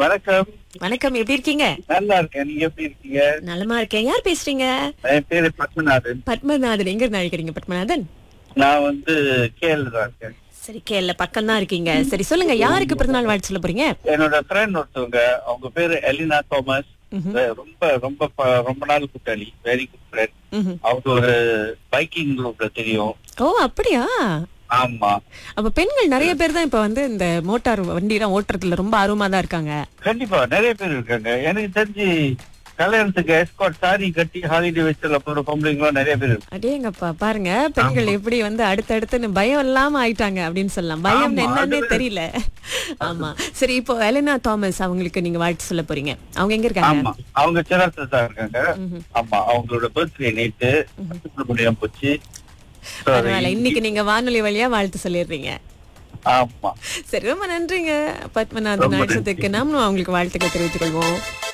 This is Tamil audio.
வணக்கம் வணக்கம் எப்படி இருக்கீங்க நல்லா இருக்கேன் நீங்க எப்படி இருக்கீங்க நலமா இருக்கேன் யார் பேசுறீங்க என் பேரு பத்மநாதன் பத்மநாதன் எங்க இருந்து அழைக்கிறீங்க பத்மநாதன் நான் வந்து கேள்வி தான் இருக்கேன் சரி கேள்ல பக்கம் தான் இருக்கீங்க சரி சொல்லுங்க யாருக்கு பிறந்தநாள் வாழ்த்து சொல்ல போறீங்க என்னோட ஃப்ரெண்ட் ஒருத்தவங்க அவங்க பேரு எலினா தாமஸ் ம்ஹும். ரொம்ப ரொம்ப ப- ரொம்ப நாள் கூட்டாளி வெரி குட் ஃப்ரெண்ட் ம்ஹும். அவங்க ஒரு பைக்கிங் குரூப்ல தெரியும் ஓ அப்படியா ஆமா அப்ப பெண்கள் நிறைய பேர் தான் இப்ப வந்து இந்த மோட்டார் வண்டி எல்லாம் ஓட்டுறதுல ரொம்ப ஆர்வமா தான் இருக்காங்க கண்டிப்பா நிறைய பேர் இருக்காங்க எனக்கு தெரிஞ்சு கல்யாணத்துக்கு எஸ்காட் சாரி கட்டி ஹாலிடே வச்சுல போற பொம்பளைங்களும் நிறைய பேர் இருக்கு அடேங்கப்பா பாருங்க பெண்கள் எப்படி வந்து அடுத்தடுத்துன்னு பயம் இல்லாம ஆயிட்டாங்க அப்படின்னு சொல்லலாம் பயம் ஆமா, என்னன்னே அது- தெரியல ஆமா சரி இப்போ எலனா தாமஸ் அவங்களுக்கு நீங்க வாழ்த்து சொல்ல போறீங்க அவங்க எங்க இருக்காங்க ஆமா அவங்க சிரத்துல தான் இருக்காங்க ம்ஹும். ஆமா அவங்களோட பர்த்டே நேற்று முடியாம போச்சு So, அது பரவாயில்ல இன்னைக்கு நீங்க வானொலி வழியா வாழ்த்து சொல்லிடுறீங்க ஆமா சரி ரொம்ப நன்றிங்க பத்மநாதன் ரொம்ப நன்றி. அழைச்சதுக்கு நாமளும் அவங்களுக்கு வாழ்த்துக்கள் தெரிவித்துக் கொள்வோம்